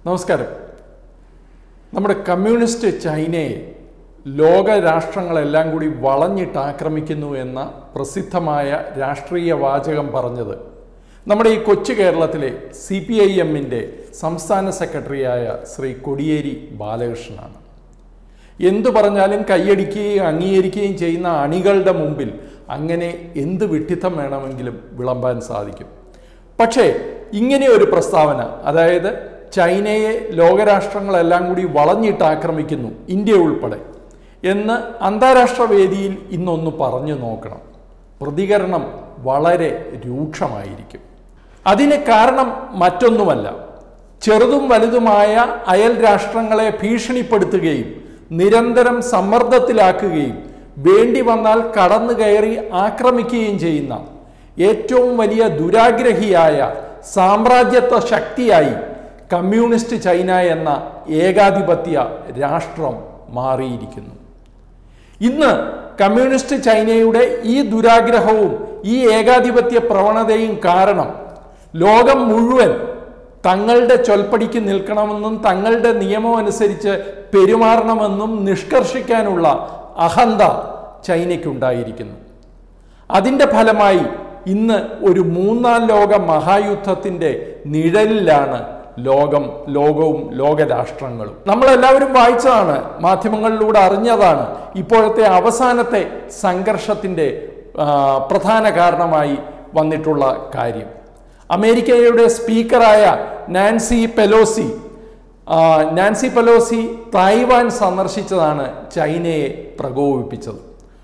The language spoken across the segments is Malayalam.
നമസ്കാരം നമ്മുടെ കമ്മ്യൂണിസ്റ്റ് ചൈനയെ ലോക രാഷ്ട്രങ്ങളെല്ലാം കൂടി വളഞ്ഞിട്ട് ആക്രമിക്കുന്നു എന്ന പ്രസിദ്ധമായ രാഷ്ട്രീയ വാചകം പറഞ്ഞത് നമ്മുടെ ഈ കൊച്ചു കേരളത്തിലെ സി പി ഐ എമ്മിൻ്റെ സംസ്ഥാന സെക്രട്ടറിയായ ശ്രീ കൊടിയേരി ബാലകൃഷ്ണനാണ് എന്തു പറഞ്ഞാലും കൈയടിക്കുകയും അംഗീകരിക്കുകയും ചെയ്യുന്ന അണികളുടെ മുമ്പിൽ അങ്ങനെ എന്ത് വിഡ്ഢിത്തം വേണമെങ്കിലും വിളമ്പാൻ സാധിക്കും പക്ഷേ ഇങ്ങനെ ഒരു പ്രസ്താവന അതായത് ചൈനയെ ലോകരാഷ്ട്രങ്ങളെല്ലാം കൂടി വളഞ്ഞിട്ട് ആക്രമിക്കുന്നു ഇന്ത്യ ഉൾപ്പെടെ എന്ന് അന്താരാഷ്ട്ര വേദിയിൽ ഇന്നൊന്ന് പറഞ്ഞു നോക്കണം പ്രതികരണം വളരെ രൂക്ഷമായിരിക്കും അതിന് കാരണം മറ്റൊന്നുമല്ല ചെറുതും വലുതുമായ അയൽ രാഷ്ട്രങ്ങളെ ഭീഷണിപ്പെടുത്തുകയും നിരന്തരം സമ്മർദ്ദത്തിലാക്കുകയും വേണ്ടി വന്നാൽ കടന്നു കയറി ആക്രമിക്കുകയും ചെയ്യുന്ന ഏറ്റവും വലിയ ദുരാഗ്രഹിയായ സാമ്രാജ്യത്വ ശക്തിയായി കമ്മ്യൂണിസ്റ്റ് ചൈന എന്ന ഏകാധിപത്യ രാഷ്ട്രം മാറിയിരിക്കുന്നു ഇന്ന് കമ്മ്യൂണിസ്റ്റ് ചൈനയുടെ ഈ ദുരാഗ്രഹവും ഈ ഏകാധിപത്യ പ്രവണതയും കാരണം ലോകം മുഴുവൻ തങ്ങളുടെ ചൊൽപ്പടിക്ക് നിൽക്കണമെന്നും തങ്ങളുടെ നിയമം അനുസരിച്ച് പെരുമാറണമെന്നും നിഷ്കർഷിക്കാനുള്ള അഹന്ത ചൈനയ്ക്കുണ്ടായിരിക്കുന്നു അതിൻ്റെ ഫലമായി ഇന്ന് ഒരു മൂന്നാം ലോക മഹായുദ്ധത്തിൻ്റെ നിഴലിലാണ് ലോകം ലോകവും ലോകരാഷ്ട്രങ്ങളും നമ്മളെല്ലാവരും വായിച്ചതാണ് മാധ്യമങ്ങളിലൂടെ അറിഞ്ഞതാണ് ഇപ്പോഴത്തെ അവസാനത്തെ സംഘർഷത്തിൻ്റെ ആ, പ്രധാന കാരണമായി വന്നിട്ടുള്ള കാര്യം അമേരിക്കയുടെ സ്പീക്കറായ നാൻസി പെലോസി ആ, നാൻസി പെലോസി തായ്വാൻ സന്ദർശിച്ചതാണ് ചൈനയെ പ്രകോപിപ്പിച്ചത്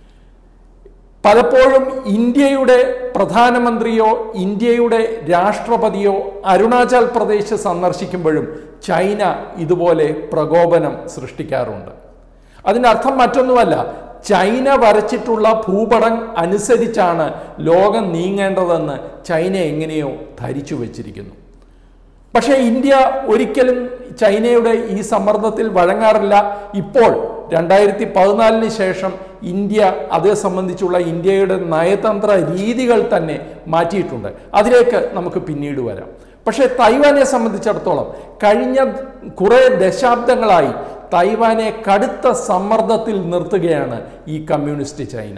പലപ്പോഴും ഇന്ത്യയുടെ പ്രധാനമന്ത്രിയോ ഇന്ത്യയുടെ രാഷ്ട്രപതിയോ അരുണാചൽ പ്രദേശ് സന്ദർശിക്കുമ്പോഴും ചൈന ഇതുപോലെ പ്രകോപനം സൃഷ്ടിക്കാറുണ്ട് അതിൻ്റെ അർത്ഥം മറ്റൊന്നുമല്ല ചൈന വരച്ചിട്ടുള്ള ഭൂപടം അനുസരിച്ചാണ് ലോകം നീങ്ങേണ്ടതെന്ന് ചൈന എങ്ങനെയോ ധരിച്ചു വച്ചിരിക്കുന്നു പക്ഷേ ഇന്ത്യ ഒരിക്കലും ചൈനയുടെ ഈ സമ്മർദ്ദത്തിൽ വഴങ്ങാറില്ല ഇപ്പോൾ രണ്ടായിരത്തി പതിനാലിന് ശേഷം ഇന്ത്യ അതേ സംബന്ധിച്ചുള്ള ഇന്ത്യയുടെ നയതന്ത്ര രീതികൾ തന്നെ മാറ്റിയിട്ടുണ്ട് അതിലേക്ക് നമുക്ക് പിന്നീട് വരാം പക്ഷേ തൈവാനെ സംബന്ധിച്ചിടത്തോളം കഴിഞ്ഞ കുറേ ദശാബ്ദങ്ങളായി തൈവാനെ കടുത്ത സമ്മർദ്ദത്തിൽ നിർത്തുകയാണ് ഈ കമ്മ്യൂണിസ്റ്റ് ചൈന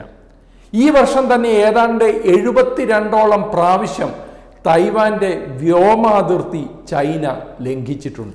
ഈ വർഷം തന്നെ ഏതാണ്ട് എഴുപത്തിരണ്ടോളം പ്രാവശ്യം തൈവാന്റെ വ്യോമാതിർത്തി ചൈന ലംഘിച്ചിട്ടുണ്ട്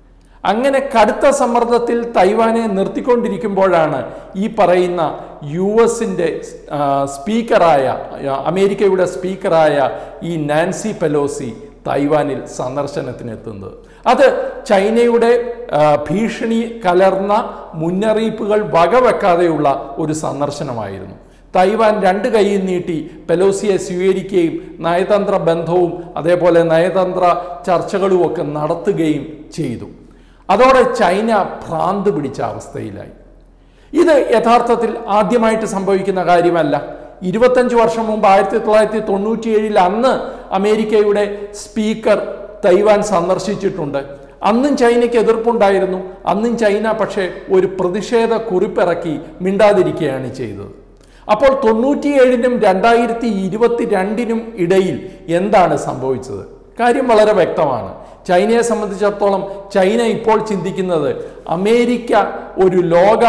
അങ്ങനെ കടുത്ത സമ്മർദ്ദത്തിൽ തൈവാനെ നിർത്തിക്കൊണ്ടിരിക്കുമ്പോഴാണ് ഈ പറയുന്ന യു എസിൻ്റെ സ്പീക്കറായ ആ, അമേരിക്കയുടെ സ്പീക്കറായ ഈ നാൻസി പെലോസി തൈവാനിൽ സന്ദർശനത്തിനെത്തുന്നത് അത് ചൈനയുടെ ആ, ഭീഷണി കലർന്ന മുന്നറിയിപ്പുകൾ വകവെക്കാതെയുള്ള ഒരു സന്ദർശനമായിരുന്നു തൈവാൻ രണ്ട് കൈയും നീട്ടി പെലോസിയെ സ്വീകരിക്കുകയും നയതന്ത്ര ബന്ധവും അതേപോലെ നയതന്ത്ര ചർച്ചകളും ഒക്കെ നടത്തുകയും ചെയ്തു അതോടെ ചൈന ഭ്രാന്ത് പിടിച്ച അവസ്ഥയിലായി ഇത് യഥാർത്ഥത്തിൽ ആദ്യമായിട്ട് സംഭവിക്കുന്ന കാര്യമല്ല ഇരുപത്തഞ്ച് വർഷം മുമ്പ് ആയിരത്തി തൊള്ളായിരത്തി തൊണ്ണൂറ്റിയേഴിൽ അന്ന് അമേരിക്കയുടെ സ്പീക്കർ തൈവാൻ സന്ദർശിച്ചിട്ടുണ്ട് അന്നും ചൈനയ്ക്ക് എതിർപ്പുണ്ടായിരുന്നു അന്നും ചൈന പക്ഷേ ഒരു പ്രതിഷേധ കുറിപ്പിറക്കി മിണ്ടാതിരിക്കുകയാണ് ചെയ്തത് അപ്പോൾ തൊണ്ണൂറ്റിയേഴിനും രണ്ടായിരത്തി ഇരുപത്തി രണ്ടിനും ഇടയിൽ എന്താണ് സംഭവിച്ചത് കാര്യം വളരെ വ്യക്തമാണ് ചൈനയെ സംബന്ധിച്ചിടത്തോളം ചൈന ഇപ്പോൾ ചിന്തിക്കുന്നത് അമേരിക്ക ഒരു ലോക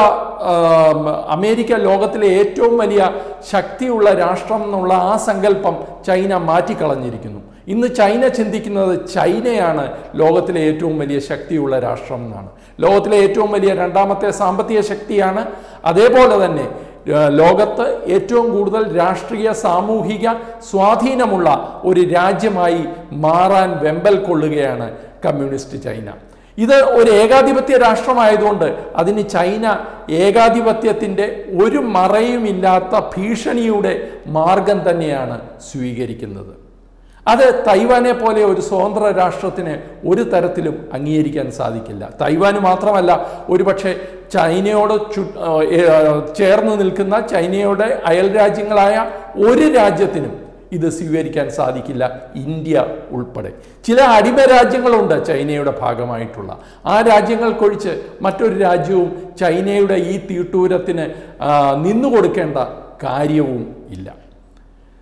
ആം, അമേരിക്ക ലോകത്തിലെ ഏറ്റവും വലിയ ശക്തിയുള്ള രാഷ്ട്രം എന്നുള്ള ആ സങ്കല്പം ചൈന മാറ്റിക്കളഞ്ഞിരിക്കുന്നു ഇന്ന് ചൈന ചിന്തിക്കുന്നത് ചൈനയാണ് ലോകത്തിലെ ഏറ്റവും വലിയ ശക്തിയുള്ള രാഷ്ട്രം എന്നാണ് ലോകത്തിലെ ഏറ്റവും വലിയ രണ്ടാമത്തെ സാമ്പത്തിക ശക്തിയാണ് അതേപോലെ തന്നെ ഏഹ് ലോകത്ത് ഏറ്റവും കൂടുതൽ രാഷ്ട്രീയ സാമൂഹിക സ്വാധീനമുള്ള ഒരു രാജ്യമായി മാറാൻ വെമ്പൽ കൊള്ളുകയാണ് കമ്മ്യൂണിസ്റ്റ് ചൈന ഇത് ഒരു ഏകാധിപത്യ രാഷ്ട്രമായതുകൊണ്ട് അതിന് ചൈന ഏകാധിപത്യത്തിൻ്റെ ഒരു മറയുമില്ലാത്ത ഭീഷണിയുടെ മാർഗം തന്നെയാണ് സ്വീകരിക്കുന്നത് അത് തൈവാനെ പോലെ ഒരു സ്വതന്ത്ര രാഷ്ട്രത്തിന് ഒരു തരത്തിലും അംഗീകരിക്കാൻ സാധിക്കില്ല തൈവാന് മാത്രമല്ല ഒരുപക്ഷെ ചൈനയോട് ചു ഏ, ചേർന്ന് നിൽക്കുന്ന ചൈനയുടെ അയൽ രാജ്യങ്ങളായ ഒരു രാജ്യത്തിനും ഇത് സ്വീകരിക്കാൻ സാധിക്കില്ല ഇന്ത്യ ഉൾപ്പെടെ ചില അടിമ രാജ്യങ്ങളുണ്ട് ചൈനയുടെ ഭാഗമായിട്ടുള്ള ആ രാജ്യങ്ങൾക്കൊഴിച്ച് മറ്റൊരു രാജ്യവും ചൈനയുടെ ഈ തീട്ടൂരത്തിന് ആ, നിന്നുകൊടുക്കേണ്ട കാര്യവും ഇല്ല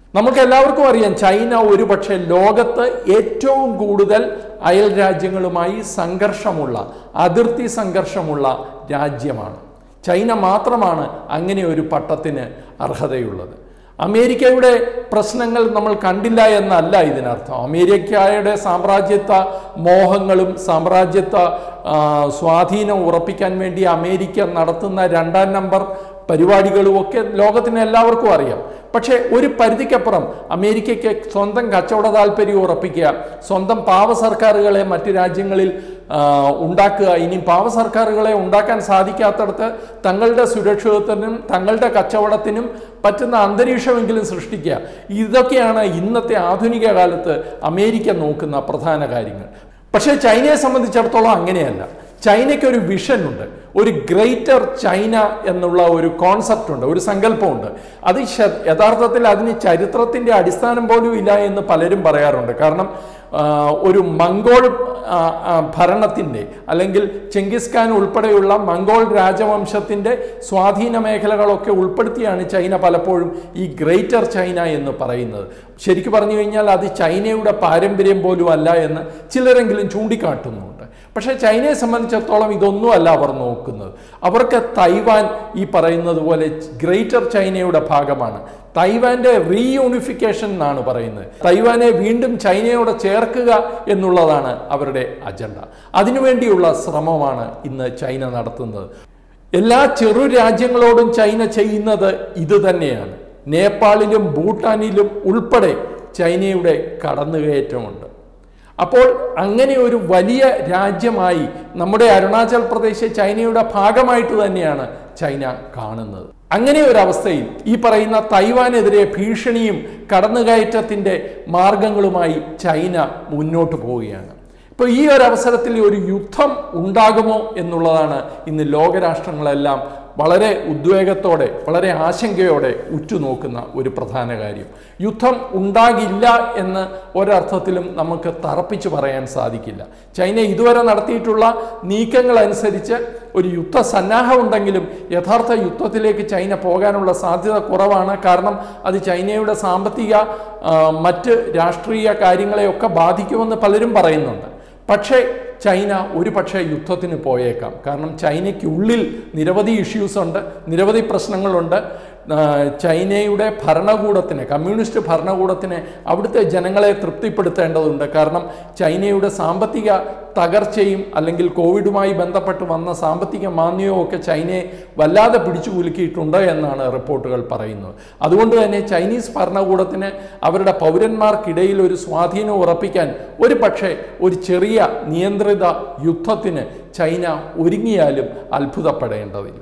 നമുക്ക് എല്ലാവർക്കും അറിയാം ചൈന ഒരുപക്ഷെ ലോകത്ത് ഏറ്റവും കൂടുതൽ അയൽ രാജ്യങ്ങളുമായി സംഘർഷമുള്ള അതിർത്തി സംഘർഷമുള്ള രാജ്യമാണ് ചൈന മാത്രമാണ് അങ്ങനെ ഒരു പട്ടത്തിന് അർഹതയുള്ളത് അമേരിക്കയുടെ പ്രശ്നങ്ങൾ നമ്മൾ കണ്ടില്ല എന്നല്ല ഇതിനർത്ഥം അമേരിക്കയുടെ സാമ്രാജ്യത്വ മോഹങ്ങളും സാമ്രാജ്യത്വ ആ, സ്വാധീനം ഉറപ്പിക്കാൻ വേണ്ടി അമേരിക്ക നടത്തുന്ന രണ്ടാം നമ്പർ പരിപാടികളും ഒക്കെ ലോകത്തിന് എല്ലാവർക്കും അറിയാം പക്ഷേ ഒരു പരിധിക്കപ്പുറം അമേരിക്കയ്ക്ക് സ്വന്തം കച്ചവട താല്പര്യം ഉറപ്പിക്കുക സ്വന്തം പാവ സർക്കാരുകളെ മറ്റ് രാജ്യങ്ങളിൽ ആ, ഉണ്ടാക്കുക ഇനി പാവ സർക്കാരുകളെ ഉണ്ടാക്കാൻ സാധിക്കാത്തടത്ത് തങ്ങളുടെ സുരക്ഷിതത്വത്തിനും തങ്ങളുടെ കച്ചവടത്തിനും പറ്റുന്ന അന്തരീക്ഷമെങ്കിലും സൃഷ്ടിക്കുക ഇതൊക്കെയാണ് ഇന്നത്തെ ആധുനിക കാലത്ത് അമേരിക്ക നോക്കുന്ന പ്രധാന കാര്യങ്ങൾ പക്ഷേ ചൈനയെ സംബന്ധിച്ചിടത്തോളം അങ്ങനെയല്ല ചൈനയ്ക്ക് ഒരു വിഷൻ ഉണ്ട് ഒരു ഗ്രേറ്റർ ചൈന എന്നുള്ള ഒരു കോൺസെപ്റ്റ് ഉണ്ട് ഒരു സങ്കല്പമുണ്ട് അത് ശ- യഥാർത്ഥത്തിൽ അതിന് ചരിത്രത്തിന്റെ അടിസ്ഥാനം പോലും ഇല്ല എന്ന് പലരും പറയാറുണ്ട് കാരണം ആ, ഒരു മംഗോൾ ആ, ആ, ഭരണത്തിന്റെ അല്ലെങ്കിൽ ചെങ്കിസ് ഖാൻ ഉൾപ്പെടെയുള്ള മംഗോൾ രാജവംശത്തിന്റെ സ്വാധീന മേഖലകളൊക്കെ ഉൾപ്പെടുത്തിയാണ് ചൈന പലപ്പോഴും ഈ ഗ്രേറ്റർ ചൈന എന്ന് പറയുന്നത് ശരിക്കു പറഞ്ഞു കഴിഞ്ഞാൽ അത് ചൈനയുടെ പാരമ്പര്യം പോലും അല്ല എന്ന് ചിലരെങ്കിലും ചൂണ്ടിക്കാട്ടുന്നുണ്ട് പക്ഷേ ചൈനയെ സംബന്ധിച്ചിടത്തോളം ഇതൊന്നും അല്ല അവർ നോക്കുന്നത് അവർക്ക് തൈവാൻ ഈ പറയുന്നത് പോലെ ഗ്രേറ്റർ ചൈനയുടെ ഭാഗമാണ് തൈവാന്റെ റീയൂണിഫിക്കേഷൻ എന്നാണ് പറയുന്നത് തൈവാനെ വീണ്ടും ചൈനയോട് ചേർക്കുക എന്നുള്ളതാണ് അവരുടെ അജണ്ട അതിനുവേണ്ടിയുള്ള ശ്രമമാണ് ഇന്ന് ചൈന നടത്തുന്നത് എല്ലാ ചെറു രാജ്യങ്ങളോടും ചൈന ചെയ്യുന്നത് ഇത് തന്നെയാണ് നേപ്പാളിലും ഭൂട്ടാനിലും ഉൾപ്പെടെ ചൈനയുടെ കടന്നുകയറ്റമുണ്ട് അപ്പോൾ അങ്ങനെ ഒരു വലിയ രാജ്യമായി നമ്മുടെ അരുണാചൽ പ്രദേശ് ചൈനയുടെ ഭാഗമായിട്ട് തന്നെയാണ് ചൈന കാണുന്നത് അങ്ങനെ ഒരു അവസ്ഥയിൽ ഈ പറയുന്ന തൈവാനെതിരെ ഭീഷണിയും കടന്നുകയറ്റത്തിന്റെ മാർഗങ്ങളുമായി ചൈന മുന്നോട്ട് പോവുകയാണ് ഇപ്പോൾ ഈ ഒരു അവസരത്തിൽ ഒരു യുദ്ധം ഉണ്ടാകുമോ എന്നുള്ളതാണ് ഇന്ന് ലോകരാഷ്ട്രങ്ങളെല്ലാം വളരെ ഉദ്വേഗത്തോടെ വളരെ ആശങ്കയോടെ ഉറ്റുനോക്കുന്ന ഒരു പ്രധാന കാര്യം യുദ്ധം ഉണ്ടാകില്ല എന്ന് ഒരർത്ഥത്തിലും നമുക്ക് തറപ്പിച്ച് പറയാൻ സാധിക്കില്ല ചൈന ഇതുവരെ നടത്തിയിട്ടുള്ള നീക്കങ്ങൾ അനുസരിച്ച് ഒരു യുദ്ധ സന്നാഹം ഉണ്ടെങ്കിലും യഥാർത്ഥ യുദ്ധത്തിലേക്ക് ചൈന പോകാനുള്ള സാധ്യത കുറവാണ് കാരണം അത് ചൈനയുടെ സാമ്പത്തിക ആ, മറ്റ് രാഷ്ട്രീയ കാര്യങ്ങളെയൊക്കെ ബാധിക്കുമെന്ന് പലരും പറയുന്നുണ്ട് പക്ഷേ ചൈന ഒരു പക്ഷേ യുദ്ധത്തിന് പോയേക്കാം കാരണം ചൈനയ്ക്ക് ഉള്ളിൽ നിരവധി ഇഷ്യൂസ് ഉണ്ട് നിരവധി പ്രശ്നങ്ങളുണ്ട് ആ, ചൈനയുടെ ഭരണകൂടത്തിന് കമ്മ്യൂണിസ്റ്റ് ഭരണകൂടത്തിന് അവിടുത്തെ ജനങ്ങളെ തൃപ്തിപ്പെടുത്തേണ്ടതുണ്ട് കാരണം ചൈനയുടെ സാമ്പത്തിക തകർച്ചയും അല്ലെങ്കിൽ കോവിഡുമായി ബന്ധപ്പെട്ട് വന്ന സാമ്പത്തിക മാന്ദ്യവും ഒക്കെ ചൈനയെ വല്ലാതെ പിടിച്ചു കുലുക്കിയിട്ടുണ്ട് എന്നാണ് റിപ്പോർട്ടുകൾ പറയുന്നത് അതുകൊണ്ട് തന്നെ ചൈനീസ് ഭരണകൂടത്തിന് അവരുടെ പൗരന്മാർക്കിടയിൽ ഒരു സ്വാധീനം ഉറപ്പിക്കാൻ ഒരു പക്ഷേ ഒരു ചെറിയ നിയന്ത്രിത യുദ്ധത്തിന് ചൈന ഒരുങ്ങിയാലും അത്ഭുതപ്പെടേണ്ടതില്ല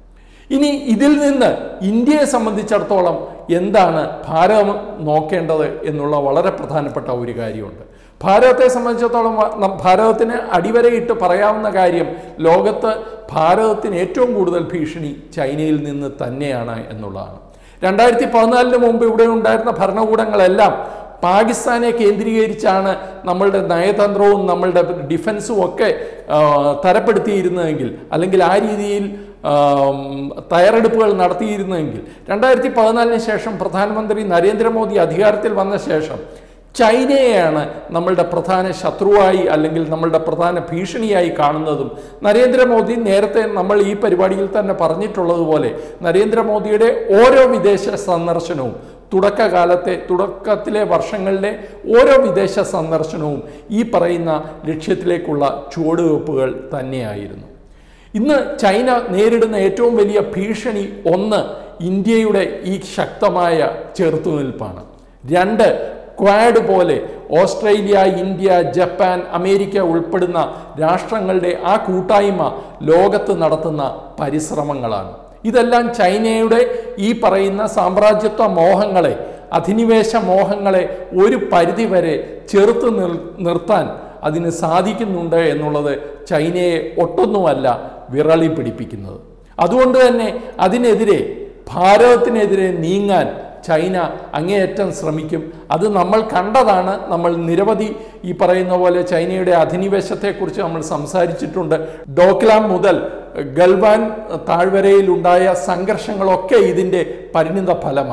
ഇനി ഇതിൽ നിന്ന് ഇന്ത്യയെ സംബന്ധിച്ചിടത്തോളം എന്താണ് ഭാരതം നോക്കേണ്ടത് എന്നുള്ള വളരെ പ്രധാനപ്പെട്ട ഒരു കാര്യമുണ്ട് ഭാരതത്തെ സംബന്ധിച്ചിടത്തോളം വ- ന- ഭാരതത്തിന് അടിവരയിട്ട് പറയാവുന്ന കാര്യം ലോകത്ത് ഭാരതത്തിന് ഏറ്റവും കൂടുതൽ ഭീഷണി ചൈനയിൽ നിന്ന് തന്നെയാണ് എന്നുള്ളതാണ് രണ്ടായിരത്തി പതിനാലിന് മുമ്പ് ഇവിടെ ഉണ്ടായിരുന്ന ഭരണകൂടങ്ങളെല്ലാം പാകിസ്ഥാനെ കേന്ദ്രീകരിച്ചാണ് നമ്മളുടെ നയതന്ത്രവും നമ്മളുടെ ഡിഫൻസും ഒക്കെ ആ, തരപ്പെടുത്തിയിരുന്നതെങ്കിൽ അല്ലെങ്കിൽ ആ രീതിയിൽ ആം, തയ്യാറെടുപ്പുകൾ നടത്തിയിരുന്നെങ്കിൽ രണ്ടായിരത്തി പതിനാലിന് ശേഷം പ്രധാനമന്ത്രി നരേന്ദ്രമോദി അധികാരത്തിൽ വന്ന ശേഷം ചൈനയെയാണ് നമ്മളുടെ പ്രധാന ശത്രുവായി അല്ലെങ്കിൽ നമ്മളുടെ പ്രധാന ഭീഷണിയായി കാണുന്നതും നരേന്ദ്രമോദി നേരത്തെ നമ്മൾ ഈ പരിപാടിയിൽ തന്നെ പറഞ്ഞിട്ടുള്ളതുപോലെ നരേന്ദ്രമോദിയുടെ ഓരോ വിദേശ സന്ദർശനവും തുടക്കകാലത്തെ തുടക്കത്തിലെ വർഷങ്ങളിലെ ഓരോ വിദേശ സന്ദർശനവും ഈ പറയുന്ന ലക്ഷ്യത്തിലേക്കുള്ള ചുവടുവെപ്പുകൾ തന്നെയായിരുന്നു ഇന്ന് ചൈന നേരിടുന്ന ഏറ്റവും വലിയ ഭീഷണി ഒന്ന് ഇന്ത്യയുടെ ഈ ശക്തമായ ചെറുത്തുനിൽപ്പാണ് രണ്ട് ക്വാഡ് പോലെ ഓസ്ട്രേലിയ ഇന്ത്യ ജപ്പാൻ അമേരിക്ക ഉൾപ്പെടുന്ന രാഷ്ട്രങ്ങളുടെ ആ കൂട്ടായ്മ ലോകത്ത് നടത്തുന്ന പരിശ്രമങ്ങളാണ് ഇതെല്ലാം ചൈനയുടെ ഈ പറയുന്ന സാമ്രാജ്യത്വ മോഹങ്ങളെ അധിനിവേശ മോഹങ്ങളെ ഒരു പരിധിവരെ ചെറുത്ത് നിർ നിർത്താൻ അതിന് സാധിക്കുന്നുണ്ട് എന്നുള്ളത് ചൈനയെ ഒട്ടൊന്നുമല്ല വിറളി പിടിപ്പിക്കുന്നത് അതുകൊണ്ട് തന്നെ അതിനെതിരെ ഭാരതത്തിനെതിരെ നീങ്ങാൻ ചൈന അങ്ങേയറ്റം ശ്രമിക്കും അത് നമ്മൾ കണ്ടതാണ് നമ്മൾ നിരവധി ഈ പറയുന്ന പോലെ ചൈനയുടെ അധിനിവേശത്തെക്കുറിച്ച് നമ്മൾ സംസാരിച്ചിട്ടുണ്ട് ഡോക്ലാം മുതൽ ഗൽവാൻ താഴ്വരയിൽ ഉണ്ടായ സംഘർഷങ്ങളൊക്കെ ഇതിൻ്റെ പരിണിത ഫലമാണ്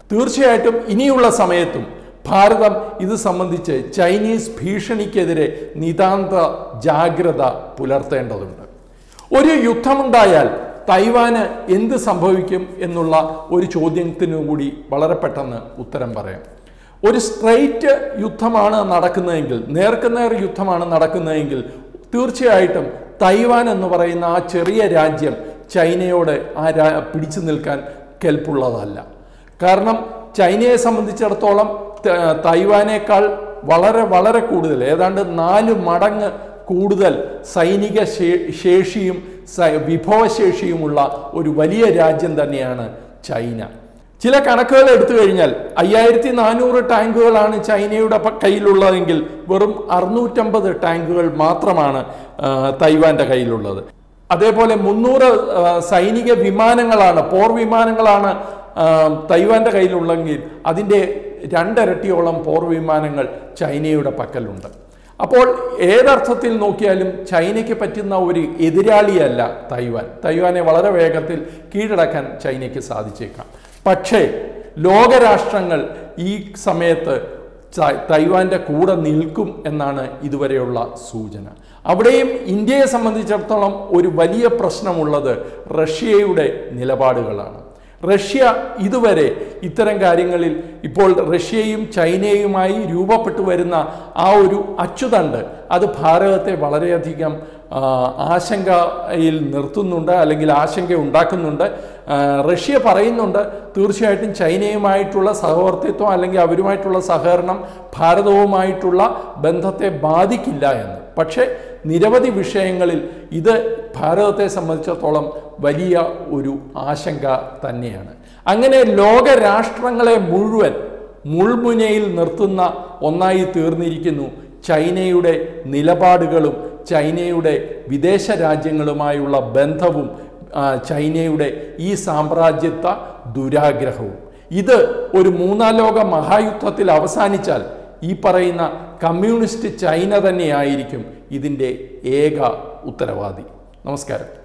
തീർച്ചയായിട്ടും ഇനിയുള്ള സമയത്തും ഭാരതം ഇത് സംബന്ധിച്ച് ചൈനീസ് ഭീഷണിക്കെതിരെ നിതാന്ത ജാഗ്രത പുലർത്തേണ്ടതുണ്ട് ഒരു യുദ്ധമുണ്ടായാൽ തൈവാന് എന്ത് സംഭവിക്കും എന്നുള്ള ഒരു ചോദ്യത്തിനു കൂടി വളരെ പെട്ടെന്ന് ഉത്തരം പറയാം ഒരു സ്ട്രൈറ്റ് യുദ്ധമാണ് നടക്കുന്നതെങ്കിൽ നേർക്കുനേർ യുദ്ധമാണ് നടക്കുന്നതെങ്കിൽ തീർച്ചയായിട്ടും തൈവാൻ എന്ന് പറയുന്ന ആ ചെറിയ രാജ്യം ചൈനയോട് ആ രാ പിടിച്ചു നിൽക്കാൻ കെൽപ്പുള്ളതല്ല കാരണം ചൈനയെ സംബന്ധിച്ചിടത്തോളം ത- തൈവാനേക്കാൾ വളരെ വളരെ കൂടുതൽ ഏതാണ്ട് നാല് മടങ്ങ് കൂടുതൽ സൈനിക ശേ- ശേഷിയും സ- വിഭവശേഷിയുമുള്ള ഒരു വലിയ രാജ്യം തന്നെയാണ് ചൈന ചില കണക്കുകൾ എടുത്തു കഴിഞ്ഞാൽ അയ്യായിരത്തി നാനൂറ് ടാങ്കുകളാണ് ചൈനയുടെ പ- കയ്യിലുള്ളതെങ്കിൽ വെറും അറുന്നൂറ്റമ്പത് ടാങ്കുകൾ മാത്രമാണ് ആ, തൈവാന്റെ കയ്യിലുള്ളത് അതേപോലെ മുന്നൂറ് ആ, സൈനിക വിമാനങ്ങളാണ് പോർ വിമാനങ്ങളാണ് ആ, തൈവാന്റെ കയ്യിലുള്ളെങ്കിൽ അതിൻ്റെ രണ്ടരട്ടിയോളം പോർ വിമാനങ്ങൾ ചൈനയുടെ പക്കലുണ്ട് അപ്പോൾ ഏതർത്ഥത്തിൽ നോക്കിയാലും ചൈനയ്ക്ക് പറ്റുന്ന ഒരു എതിരാളിയല്ല തൈവാൻ തൈവാനെ വളരെ വേഗത്തിൽ കീഴടക്കാൻ ചൈനയ്ക്ക് സാധിച്ചേക്കാം പക്ഷേ ലോകരാഷ്ട്രങ്ങൾ ഈ സമയത്ത് ച- തൈവാന്റെ കൂടെ നിൽക്കും എന്നാണ് ഇതുവരെയുള്ള സൂചന അവിടെയും ഇന്ത്യയെ സംബന്ധിച്ചിടത്തോളം ഒരു വലിയ പ്രശ്നമുള്ളത് റഷ്യയുടെ നിലപാടുകളാണ് റഷ്യ ഇതുവരെ ഇത്തരം കാര്യങ്ങളിൽ ഇപ്പോൾ റഷ്യയും ചൈനയുമായി രൂപപ്പെട്ടു വരുന്ന ആ ഒരു അച്ചുതണ്ട് അത് ഭാരതത്തെ വളരെയധികം ആ, ആശങ്കയിൽ നിർത്തുന്നുണ്ട് അല്ലെങ്കിൽ ആശങ്ക ഉണ്ടാക്കുന്നുണ്ട് ആ, റഷ്യ പറയുന്നുണ്ട് തീർച്ചയായിട്ടും ചൈനയുമായിട്ടുള്ള സഹവർത്തിത്വം അല്ലെങ്കിൽ അവരുമായിട്ടുള്ള സഹകരണം ഭാരതവുമായിട്ടുള്ള ബന്ധത്തെ ബാധിക്കില്ല എന്ന് പക്ഷേ നിരവധി വിഷയങ്ങളിൽ ഇത് ഭാരതത്തെ സംബന്ധിച്ചിടത്തോളം വലിയ ഒരു ആശങ്ക തന്നെയാണ് അങ്ങനെ ലോകരാഷ്ട്രങ്ങളെ മുഴുവൻ മുൾമുനയിൽ നിർത്തുന്ന ഒന്നായി തീർന്നിരിക്കുന്നു ചൈനയുടെ നിലപാടുകളും ചൈനയുടെ വിദേശ രാജ്യങ്ങളുമായുള്ള ബന്ധവും ആ, ചൈനയുടെ ഈ സാമ്രാജ്യത്വ ദുരാഗ്രഹവും ഇത് ഒരു മൂന്നാം ലോക മഹായുദ്ധത്തിൽ അവസാനിച്ചാൽ ഈ പറയുന്ന കമ്മ്യൂണിസ്റ്റ് ചൈന തന്നെയായിരിക്കും ഇതിൻ്റെ ഏക ഉത്തരവാദി നമസ്കാരം